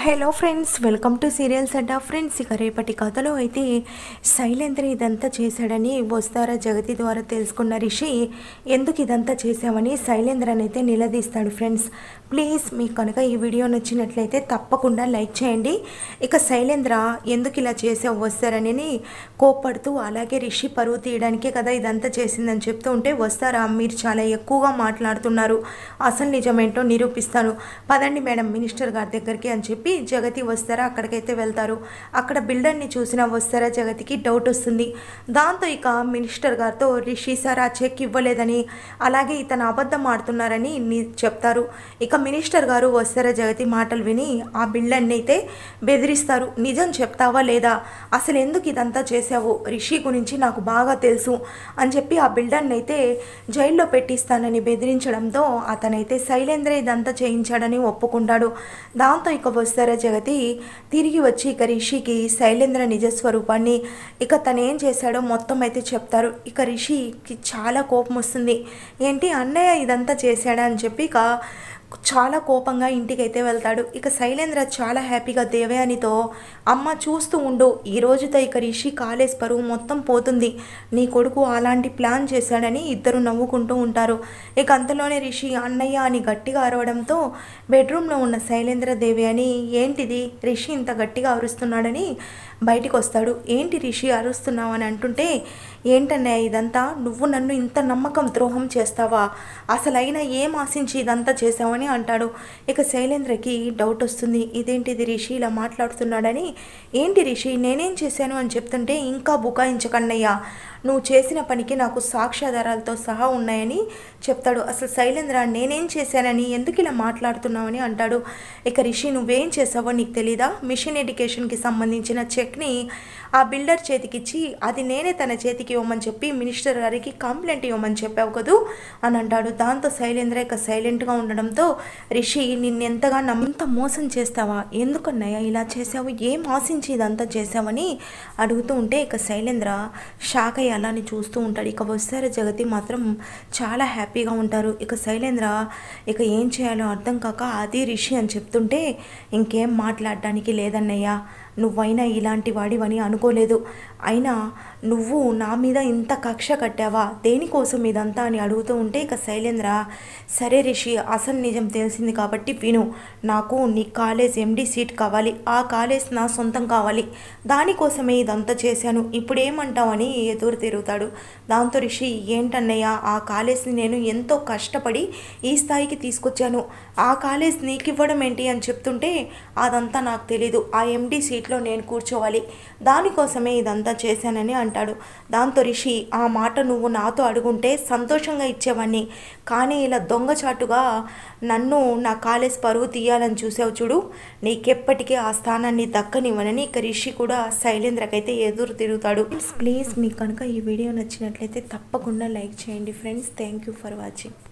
hello friends welcome to serials Adda friends ఇక రేపటి కథలో అయితే శైలేంద్ర ఇదంతా చేశాడని వస్తారా జగతి ద్వారా తెలుసుకున్న రిషి ఎందుకు ఇదంతా చేశామని శైలేంద్రని అయితే నిలదీస్తాడు ఫ్రెండ్స్ ప్లీజ్ మీకు కనుక ఈ వీడియో నచ్చినట్లయితే తప్పకుండా లైక్ చేయండి ఇక శైలేంద్ర ఎందుకు ఇలా చేసావు వస్తారని కోప్పడుతూ అలాగే రిషి పరువు తీయడానికే కదా ఇదంతా చేసిందని చెప్తూ ఉంటే వస్తారా మీరు చాలా ఎక్కువగా మాట్లాడుతున్నారు అసలు నిజమేంటో నిరూపిస్తాను పదండి మేడం మినిస్టర్ గారి దగ్గరికి అని చెప్పి జగతి వస్తారా అక్కడికైతే వెళ్తారు అక్కడ బిల్డర్ని చూసిన వస్తారా జగతికి డౌట్ వస్తుంది దాంతో ఇక మినిస్టర్ గారితో రిషి సార్ ఆ చెక్ ఇవ్వలేదని అలాగే ఇతను అబద్ధం ఆడుతున్నారని ని- చెప్తారు ఇక మినిస్టర్ గారు వస్తారా జగతి మాటలు విని ఆ బిల్డర్ని అయితే బెదిరిస్తారు నిజం చెప్తావా లేదా అసలు ఎందుకు ఇదంతా చేసావు రిషి గురించి నాకు బాగా తెలుసు అని చెప్పి ఆ బిల్డర్ని అయితే జైల్లో పెట్టిస్తానని బెదిరించడంతో అతనైతే శైలేంద్ర ఇదంతా చేయించాడని ఒప్పుకుంటాడు దాంతో ఇక వస్తారా జగతి తిరిగి వచ్చి ఇక రిషికి శైలేంద్ర నిజస్వరూపాన్ని ఇక తను ఏం చేశాడో మొత్తం అయితే చెప్తారు ఇక రిషికి చాలా కోపం వస్తుంది ఏంటి అన్నయ్య ఇదంతా చేశాడా అని చెప్పి ఇక చాలా కోపంగా ఇంటికైతే వెళ్తాడు ఇక శైలేంద్ర చాలా హ్యాపీగా దేవయానితో అమ్మ చూస్తూ ఉండు ఈ రోజుతో ఇక రిషి కాలేజ్ పరువు మొత్తం పోతుంది నీ కొడుకు అలాంటి ప్లాన్ చేశాడని ఇద్దరు నవ్వుకుంటూ ఉంటారు ఇక అంతలోనే రిషి అన్నయ్య అని గట్టిగా అరవడంతో బెడ్రూమ్లో ఉన్న శైలేంద్ర దేవయాని ఏంటిది రిషి ఇంత గట్టిగా అరుస్తున్నాడని బయటికి వస్తాడు ఏంటి రిషి అరుస్తున్నావు అని అంటుంటే ఏంటన్నయ్య ఇదంతా నువ్వు నన్ను ఇంత నమ్మకం ద్రోహం చేస్తావా అసలు అయినా ఏం ఆశించి ఇదంతా చేసావని అంటాడు ఇక శైలేంద్రకి డౌట్ వస్తుంది ఇదేంటిది రిషి ఇలా మాట్లాడుతున్నాడని ఏంటి రిషి నేనేం చేశాను అని చెప్తుంటే ఇంకా బుకాయించకన్నయ్యా నువ్వు చేసిన పనికి నాకు సాక్ష్యాధారాలతో సహా ఉన్నాయని చెప్తాడు అసలు శైలేంద్ర నేనేం చేశానని ఎందుకు ఇలా మాట్లాడుతున్నావని అంటాడు ఇక రిషి నువ్వేం చేసావో నీకు తెలీదా మిషన్ ఎడ్యుకేషన్కి సంబంధించిన చెక్ని ఆ బిల్డర్ చేతికిచ్చి అది నేనే తన చేతికి ఇవ్వమని చెప్పి మినిస్టర్ గారికి కంప్లైంట్ ఇవ్వమని చెప్పావు కదూ అని అంటాడు దాంతో శైలేంద్ర ఇక సైలెంట్గా ఉండడంతో రిషి నిన్నెంతగా నమ్మంత మోసం చేస్తావా ఎందుకన్నయ్య ఇలా చేసావు ఏం ఆశించి ఇదంతా చేసావని అడుగుతూ ఉంటే ఇక శైలేంద్ర షాక్ అయ్యి అలాని చూస్తూ ఉంటాడు ఇక వస్తారు జగతి మాత్రం చాలా హ్యాపీగా ఉంటారు ఇక శైలేంద్ర ఇక ఏం చేయాలో అర్థం కాక అది రిషి అని చెప్తుంటే ఇంకేం మాట్లాడడానికి లేదన్నయ్య నువ్వైనా ఇలాంటి వాడివని అనుకోలేదు అయినా నువ్వు నా మీద ఇంత కక్ష కట్టావా దేనికోసం ఇదంతా అని అడుగుతూ ఉంటే ఇక శైలేంద్ర సరే రిషి అసలు నిజం తెలిసింది కాబట్టి విను నాకు నీ కాలేజ్ ఎండి సీట్ కావాలి ఆ కాలేజ్ నా సొంతం కావాలి దానికోసమే ఇదంతా చేశాను ఇప్పుడు ఏమంటావని ఎదురు తిరుగుతాడు దాంతో రిషి ఏంటన్నయ్య ఆ కాలేజ్ని నేను ఎంతో కష్టపడి ఈ స్థాయికి తీసుకొచ్చాను ఆ కాలేజ్ నీకు ఇవ్వడం ఏంటి అని చెప్తుంటే అదంతా నాకు తెలీదు ఆ ఎండి సీట్లో నేను కూర్చోవాలి దానికోసమే ఇదంతా చేశానని అంటాడు దాంతో రిషి ఆ మాట నువ్వు నాతో అడుగుంటే సంతోషంగా ఇచ్చేవాడిని కానీ ఇలా దొంగచాటుగా నన్ను నా కాలేజ్ పరువు తీయాలని చూసావు చూడు నీకెప్పటికీ ఆ స్థానాన్ని దక్కనివ్వనని ఇక రిషి కూడా శైలేంద్రకైతే ఎదురు తిరుగుతాడు ప్లీజ్ మీకు కనుక ఈ వీడియో నచ్చినట్లయితే తప్పకుండా లైక్ చేయండి friends thank you for watching